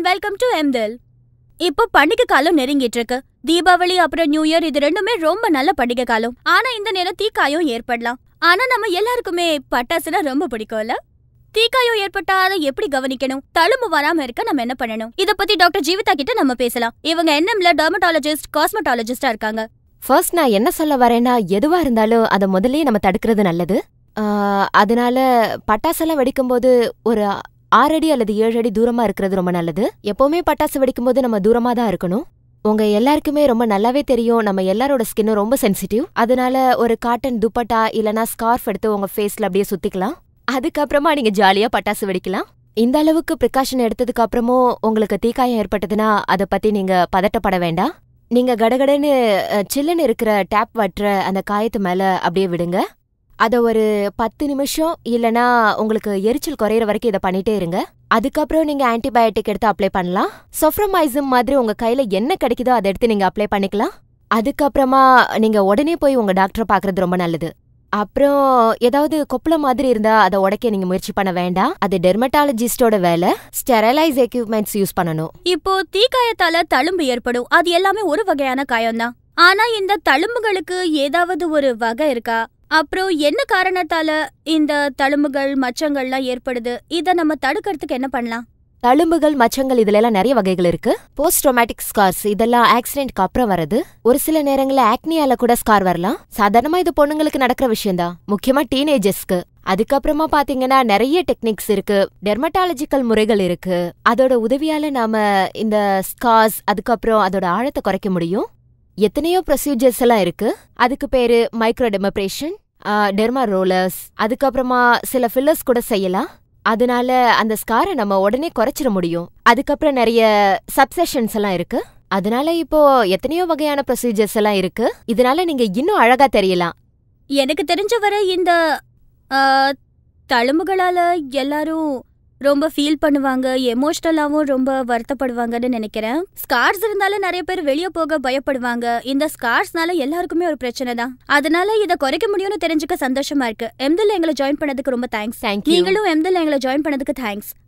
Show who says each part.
Speaker 1: welcome to எம்தல் இப்போ பண்டிகை காலம் நெருங்கிட்டு இருக்கு தீபாவளி அப்புறம் நியூ இயர் இது ரெண்டுமே ரொம்ப நல்ல பண்டிகை காலம் ஆனா இந்த நேரம் தீக்காயம் ஏற்படலாம் ஆனா நம்ம எல்லாருக்குமே பட்டாசுனா ரொம்ப பிடிக்கும்ல தீக்காயம் ஏற்பட்டா அதை எப்படி கவனிக்கணும் தழும்பு வராம இருக்க நம்ம என்ன பண்ணணும் இத பத்தி டாக்டர் ஜீவிதா கிட்ட நம்ம பேசலாம் இவங்க என்எம்ல டெர்மட்டாலஜிஸ்ட் காஸ்மெட்டாலஜிஸ்டா இருக்காங்க
Speaker 2: ஃபர்ஸ்ட் நான் என்ன சொல்ல வரேன்னா எதுவா இருந்தாலும் அதை முதல்லயே நம்ம தடுக்கிறது நல்லது ஆஹ், அதனால பட்டாசெல்லாம் வெடிக்கும்போது ஒரு ஆறு அடி அல்லது ஏழு அடி தூரமா இருக்கிறது ரொம்ப நல்லது எப்பவுமே பட்டாசு வெடிக்கும்போது நம்ம தூரமா தான் இருக்கணும் உங்க எல்லாருக்குமே ரொம்ப நல்லாவே தெரியும் நம்ம எல்லாரோட ஸ்கின்னும் ரொம்ப சென்சிட்டிவ் அதனால ஒரு காட்டன் துப்பட்டா இல்லனா ஸ்கார்ஃப் எடுத்து உங்க ஃபேஸ்ல அப்படியே சுத்திக்கலாம் அதுக்கப்புறமா நீங்க ஜாலியா பட்டாசு வெடிக்கலாம் இந்த அளவுக்கு ப்ரிகாஷன் எடுத்ததுக்கு அப்புறமும் உங்களுக்கு தீக்காயம் ஏற்பட்டதுன்னா அதை பத்தி நீங்க பதட்டப்பட வேண்டாம் நீங்க கடகடன்னு அஹ், சில்லுன்னு இருக்கிற டேப் வட்டுற அந்த காயத்து மேல அப்படியே விடுங்க அத ஒரு பத்து நிமிஷம் இல்லனா உங்களுக்கு எரிச்சல் குறையிற வரைக்கும் இதை பண்ணிட்டே இருங்க அதுக்கப்புறம் நீங்க ஆன்டிபயோட்டிக் எடுத்து அப்ளை பண்ணலாம் சொஃப்ரமைசம் மாதிரி உங்க கையில என்ன கிடைக்குதோ அதை எடுத்து நீங்க அப்ளை பண்ணிக்கலாம் அதுக்கப்புறமா நீங்க உடனே போய் உங்க டாக்டரை பார்க்கறது ரொம்ப நல்லது அப்புறம் ஏதாவது கொப்பள மாதிரி இருந்தா அதை உடைக்க நீங்க முயற்சி பண்ண வேண்டாம் அது டெர்மட்டாலஜிஸ்டோட வேலை ஸ்டெரலைஸ் எக்யூப்மெண்ட்ஸ் யூஸ் பண்ணணும்
Speaker 1: இப்போ தீக்காயத்தால தழும்பு ஏற்படும் அது எல்லாமே ஒரு வகையான காயம்தான் ஆனா இந்த தழும்புகளுக்கு ஏதாவது ஒரு வகை இருக்கா அப்புறம் என்ன காரணத்தால இந்த தழும்புகள் மச்சங்கள்லாம் ஏற்படுது இத நம்ம தடுக்கிறதுக்கு என்ன பண்ணலாம்
Speaker 2: தழும்புகள் மச்சங்கள் இதுல எல்லாம் நிறைய வகைகள் இருக்கு போஸ்ட் ட்ரோமேட்டிக் ஸ்கார்ஸ் இதெல்லாம் ஆக்சிடென்ட்க்கு அப்புறம் வருது ஒரு சில நேரங்கள்ல ஆக்னியால கூட ஸ்கார் வரலாம் சாதாரணமா இது பொண்ணுங்களுக்கு நடக்கிற விஷயம்தான் முக்கியமா டீனேஜர்ஸ்க்கு அதுக்கப்புறமா பாத்தீங்கன்னா நிறைய டெக்னிக்ஸ் இருக்கு டெர்மட்டாலஜிக்கல் முறைகள் இருக்கு அதோட உதவியால நாம இந்த ஸ்கார்ஸ் அதுக்கப்புறம் அதோட ஆழத்தை குறைக்க முடியும் எத்தனையோ ப்ரொசீஜர்ஸ் எல்லாம் இருக்கு அதுக்கு பேரு மைக்ரோ டெமப்ரேஷன் டெர்மா ரோலர்ஸ் அதுக்கப்புறமா சில ஃபில்லர்ஸ் கூட செய்யலாம் அதனால அந்த ஸ்காரை நம்ம உடனே குறைச்சிட முடியும் அதுக்கப்புறம் நிறைய சப்செஷன்ஸ் எல்லாம் இருக்கு அதனால இப்போ எத்தனையோ வகையான ப்ரொசீஜர்ஸ் எல்லாம் இருக்கு இதனால நீங்க இன்னும் அழகா தெரியலாம்
Speaker 1: எனக்கு தெரிஞ்ச வரை இந்த ஆ, தழும்புகளால எல்லாரும் ரொம்ப ஃபீல் பண்ணுவாங்க எமோஷ்னலாவும் ரொம்ப வருத்தப்படுவாங்கன்னு நினைக்கிறேன் ஸ்கார்ஸ் இருந்தால நிறைய பேர் வெளியே போக பயப்படுவாங்க இந்த ஸ்கார்ஸ்னால எல்லாருக்குமே ஒரு பிரச்சனை தான் அதனால இத குறைக்க முடியும்னு தெரிஞ்சுக்க சந்தோஷமா இருக்கு எம்தில் எங்களை ஜாயின் பண்ணதுக்கு ரொம்ப தேங்க்ஸ்
Speaker 2: தேங்க்யூ
Speaker 1: நீங்களும் எம்தில் எங்களை ஜாயின் பண்ணதுக்கு தேங்க்ஸ்